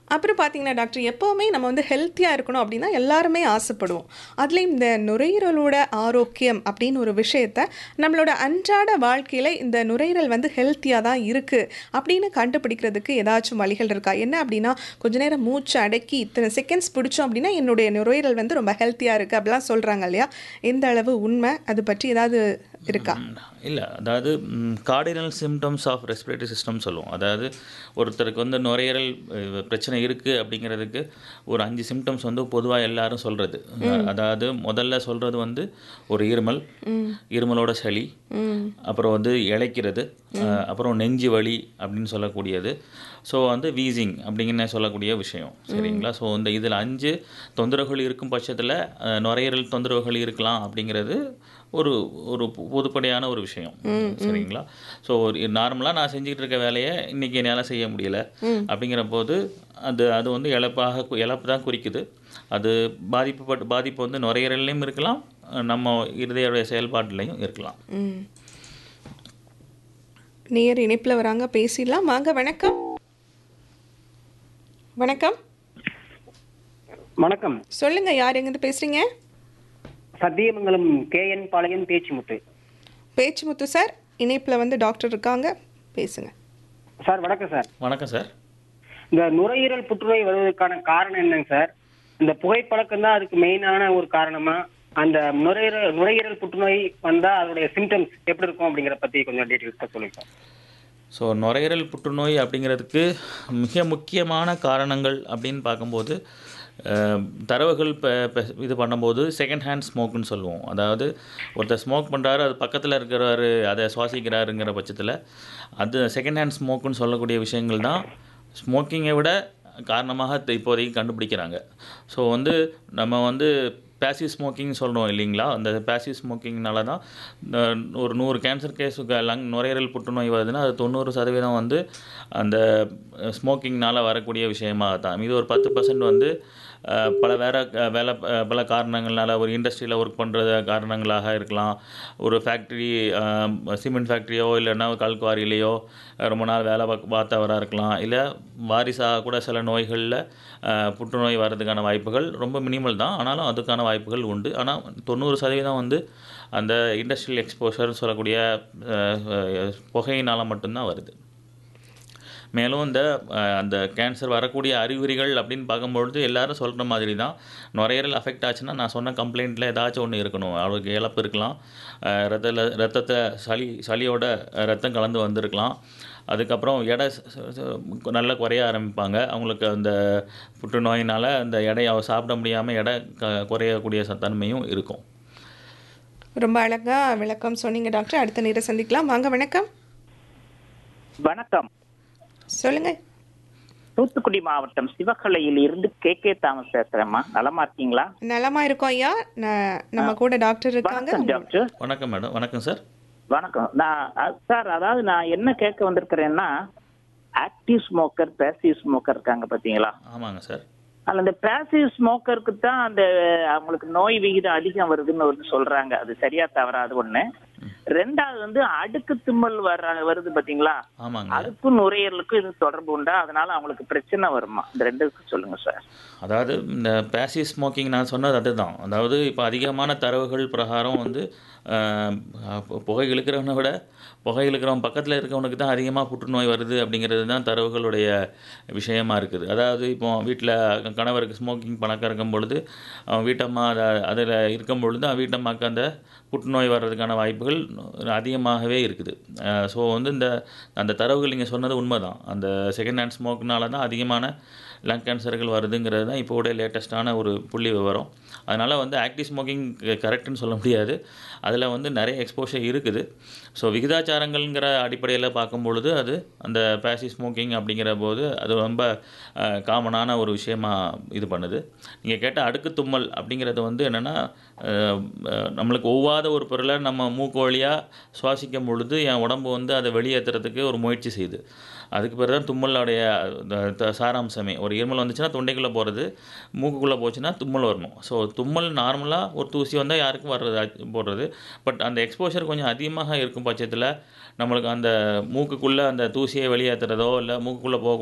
அப்புறம் பார்த்தீங்கன்னா டாக்டர் எப்போவுமே நம்ம வந்து ஹெல்த்தியாக இருக்கணும் அப்படின்னா எல்லாருமே ஆசைப்படுவோம் அதுலேயும் இந்த நுரையீரலோட ஆரோக்கியம் அப்படின்னு ஒரு விஷயத்த நம்மளோட அன்றாட வாழ்க்கையில் இந்த நுரையீரல் வந்து ஹெல்த்தியாக தான் இருக்குது அப்படின்னு கண்டுபிடிக்கிறதுக்கு ஏதாச்சும் வழிகள் இருக்கா என்ன அப்படின்னா கொஞ்ச நேரம் மூச்சு அடக்கி இத்தனை செகண்ட்ஸ் பிடிச்சோம் அப்படின்னா என்னுடைய நுரையீரல் வந்து ரொம்ப ஹெல்த்தியாக இருக்குது அப்படிலாம் சொல்கிறாங்க இல்லையா எந்த அளவு உண்மை அது பற்றி ஏதாவது இருக்கா இல்லை அதாவது cardinal symptoms of respiratory system சொல்லுவோம் அதாவது ஒருத்தருக்கு வந்து நுரையீரல் அஹ், பிரச்சனை இருக்குது அப்படிங்கிறதுக்கு ஒரு அஞ்சு சிம்டம்ஸ் வந்து பொதுவாக எல்லாரும் சொல்கிறது அதாவது முதல்ல சொல்கிறது வந்து ஒரு இருமல் இருமலோட சளி அப்புறம் வந்து இளைக்கிறது அஹ், அப்புறம் நெஞ்சு வலி அப்படின்னு சொல்லக்கூடியது ஸோ வந்து வீசிங் அப்படிங்கன்னு சொல்லக்கூடிய விஷயம் சரிங்களா ஸோ இந்த இதில் அஞ்சு தொந்தரவுகள் இருக்கும் பட்சத்தில் அஹ், நுரையீரல் தொந்தரவுகள் இருக்கலாம் அப்படிங்கிறது ஒரு ஒரு பொ- பொதுப்படையான ஒரு விஷயம் சரிங்களா ஸோ ஒரு நார்மலாக நான் செஞ்சுக்கிட்டு இருக்க வேலையை இன்னைக்கு என்னால் செய்ய முடியல அப்படிங்கிற போது அது அது வந்து இழப்பாக கு- இழப்பு தான் குறிக்குது அது பாதிப்பு பாதிப்பு வந்து நுரையீரல்லையும் இருக்கலாம் அஹ் நம்ம இருதய செயல்பாட்டிலையும் இருக்கலாம் ம் நேர் இணைப்பில் வராங்க பேசிடலாம் வாங்க வணக்கம் வணக்கம் வணக்கம் சொல்லுங்க யார் எங்கிருந்து பேசுறீங்க சத்தியமங்கலம் கேஎன் பாளையம் பேச்சுமுத்து பேச்சுமுத்து சார் இணைப்பில் வந்து டாக்டர் இருக்காங்க பேசுங்க சார் வணக்கம் சார் வணக்கம் சார் இந்த நுரையீரல் புற்றுநோய் வருவதற்கான காரணம் என்னங்க சார் இந்த புகைப்பழக்கம் தான் அதுக்கு மெயினான ஒரு காரணமா அந்த நுரையீரல் நுரையீரல் புற்றுநோய் வந்தா அதோடைய சிம்டம்ஸ் எப்படி இருக்கும் அப்படிங்கிற பத்தி கொஞ்சம் டீட்டெயில்ஸ் சொல்லுங்க சார் ஸோ நுரையீரல் புற்றுநோய் அப்படிங்கிறதுக்கு மிக முக்கியமான காரணங்கள் அப்படின்னு பார்க்கும்போது அஹ், தரவுகள் இப்போ இது பண்ணும்போது செகண்ட் ஹேண்ட் ஸ்மோக்குன்னு சொல்லுவோம் அதாவது ஒருத்தர் ஸ்மோக் பண்ணுறாரு அது பக்கத்தில் இருக்கிறாரு அதை சுவாசிக்கிறாருங்கிற பட்சத்தில் அது செகண்ட் ஹேண்ட் ஸ்மோக்குன்னு சொல்லக்கூடிய விஷயங்கள் தான் ஸ்மோக்கிங்கை விட காரணமாக த- இப்போதைக்கு கண்டுபிடிக்கிறாங்க ஸோ வந்து நம்ம வந்து பேசிவ் ஸ்மோக்கிங் சொல்கிறோம் இல்லைங்களா அந்த பேசிவ் ஸ்மோக்கிங்னால தான் அஹ், ஒரு நூறு கேன்சர் கேஸுக்கு லங் நுரையீரல் புற்றுநோய் வருதுன்னா அது தொண்ணூறு சதவீதம் வந்து அந்த ஸ்மோக்கிங்னால வரக்கூடிய விஷயமாக தான் இது ஒரு பத்து பர்சன்ட் வந்து அஹ், பல வேற அஹ், வேலை அஹ், பல காரணங்களால ஒரு இண்டஸ்ட்ரியில் ஒர்க் பண்ணுறது காரணங்களாக இருக்கலாம் ஒரு ஃபேக்ட்ரி சிமெண்ட் ஃபேக்ட்ரியோ இல்லைன்னா கல்குவாரியிலையோ ரொம்ப நாள் வேலை பார்க்க பார்த்தவராக இருக்கலாம் இல்லை வாரிசாக கூட சில நோய்களில் புற்றுநோய் வர்றதுக்கான வாய்ப்புகள் ரொம்ப மினிமல் தான் ஆனாலும் அதுக்கான வாய்ப்புகள் உண்டு ஆனால் தொண்ணூறு சதவீதம் வந்து அந்த இண்டஸ்ட்ரியல் எக்ஸ்போஷர்னு சொல்லக்கூடிய அஹ், அஹ், புகையினால் மட்டும்தான் வருது மேலும் இந்த அஹ், அந்த கேன்சர் வரக்கூடிய அறிகுறிகள் அப்படின்னு பார்க்கும்பொழுது எல்லாரும் சொல்கிற மாதிரி தான் நுரையீரல் அஃபெக்ட் ஆச்சுன்னா நான் சொன்ன கம்ப்ளைண்ட்டில் ஏதாச்சும் ஒன்று இருக்கணும் அவருக்கு இழப்பு இருக்கலாம் அஹ், ரத்தத்தில் ரத்தத்தை சளி சளியோட ரத்தம் கலந்து வந்திருக்கலாம் அதுக்கப்புறம் எடை ச- ச- ச- நல்லா குறைய ஆரம்பிப்பாங்க அவங்களுக்கு அந்த புற்றுநோயினால் அந்த எடையை சாப்பிட முடியாமல் எடை க குறையக்கூடிய ச- தன்மையும் இருக்கும் ரொம்ப அழகா விளக்கம் சொன்னீங்க டாக்டர் அடுத்த நேரம் சந்திக்கலாம் வாங்க வணக்கம் வணக்கம் சொல்லுங்க தூத்துக்குடி மாவட்டம் சிவகலையில் இருந்து கே கே தாமஸ் பேசுறேம்மா நலமா இருக்கீங்களா நலமா இருக்கோம் ஐயா ந- நம்ம கூட டாக்டர் இருக்காங்க வணக்கம் டாக்டர் வணக்கம் மேடம் வணக்கம் சார் வணக்கம் நான் அ- சார் அதாவது நான் என்ன கேட்க வந்திருக்கிறேன்னா ஆக்டிவ் ஸ்மோக்கர் பேசிவ் ஸ்மோக்கர் இருக்காங்க பாத்தீங்களா ஆமாங்க சார் அதுல இந்த பேசிவ் ஸ்மோக்கருக்கு தான் அந்த அவங்களுக்கு நோய் விகிதம் அதிகம் வருதுன்னு வந்து சொல்றாங்க அது சரியா தவறாது ஒண்ணு ரெண்டாவது வந்து அடுக்கு தும்மல் வர வருது பாத்தீங்களா ஆமாங்க அதுக்கும் நுரையீரலுக்கும் இது தொடர்பு உண்டா அதனால அவங்களுக்கு பிரச்சனை வருமா இந்த ரெண்டுக்கும் சொல்லுங்க சார் அதாவது இந்த பேசிவ் ஸ்மோக்கிங் நான் சொன்னது அதுதான் அதாவது இப்போ அதிகமான தரவுகள் பிரகாரம் வந்து ஆஹ், பு- புகை இழுக்கிறவனை விட புகை இழுக்கிறவன் பக்கத்தில் இருக்கவனுக்கு தான் அதிகமாக புற்றுநோய் வருது அப்படிங்கிறது தான் தரவுகளுடைய விஷயமா இருக்குது அதாவது இப்போ வீட்டில் கணவருக்கு ஸ்மோக்கிங் பழக்கம் இருக்கும் பொழுது அவன் வீட்டம்மா அதை அதில் இருக்கும் பொழுது அவன் வீட்டம்மாக்கு அந்த புற்றுநோய் வர்றதுக்கான வாய்ப்புகள் அதிகமாகவே இருக்குது ஸோ வந்து இந்த அந்த தரவுகள் நீங்கள் சொன்னது உண்மைதான் அந்த செகண்ட் ஹேண்ட் ஸ்மோக்னால தான் அதிகமான லங் கேன்சர்கள் வருதுங்கிறது தான் இப்போ கூட லேட்டஸ்ட்டான ஒரு புள்ளி விவரம் அதனால் வந்து ஆக்டிவ் ஸ்மோக்கிங் கரெக்டுன்னு சொல்ல முடியாது அதில் வந்து நிறைய எக்ஸ்போஷர் இருக்குது ஸோ விகிதாச்சாரங்கள்ங்கிற அடிப்படையில் பார்க்கும் பொழுது அது அந்த பேசிவ் ஸ்மோக்கிங் அப்படிங்கிற போது அது ரொம்ப காமனான ஒரு விஷயமா இது பண்ணுது நீங்கள் கேட்ட அடுக்கு தும்மல் அப்படிங்கிறது வந்து என்னென்னா நம்மளுக்கு ஒவ்வாத ஒரு பொருளை நம்ம மூக்கு வழியாக சுவாசிக்கும் பொழுது என் உடம்பு வந்து அதை வெளியேற்றுறதுக்கு ஒரு முயற்சி செய்யுது அதுக்கு பிறகு தான் தும்மலுடைய த- த- சாராம்சமே ஒரு இருமல் வந்துச்சுன்னா தொண்டைக்குள்ளே போகிறது மூக்குக்குள்ளே போச்சுன்னா தும்மல் வரணும் ஸோ தும்மல் நார்மலாக ஒரு தூசி வந்தால் யாருக்கும் வர்றது ஆ- போடுறது பட் அந்த எக்ஸ்போஷர் கொஞ்சம் அதிகமாக இருக்கும் பட்சத்தில் நம்மளுக்கு அந்த மூக்குக்குள்ளே அந்த தூசியை வெளியேற்றுறதோ இல்லை மூக்குக்குள்ளே போக